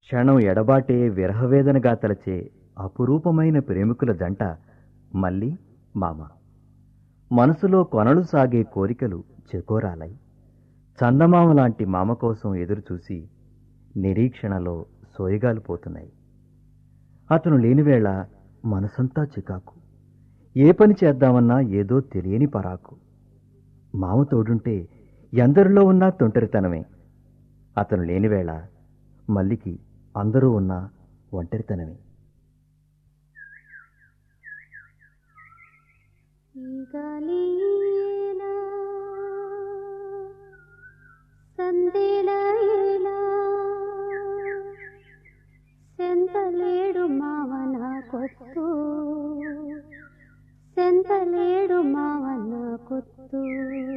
క్షణం ఎడబాటే విరహవేదనగా తలచే అపురూపమైన ప్రేమికుల జంట మళ్ళీ మామ మనసులో కొనలు సాగే కోరికలు చెకోరాలై చందమామ లాంటి మామ కోసం ఎదురుచూసి నిరీక్షణలో సోయగాలు పోతున్నాయి అతను లేనివేళ మనసంతా చికాకు ఏ పని చేద్దామన్నా ఏదో తెలియని పరాకు మామ తోడుంటే ఎందరిలో ఉన్నా తొంటరితనమే అతను లేనివేళ మల్లికి అందరూ ఉన్నా ఒంటరితనమే ఈ గాలి ఏలా, సందెల ఏలా, సెంతలేడు మావన కొత్తు సెంతలేడు మావన కొత్తు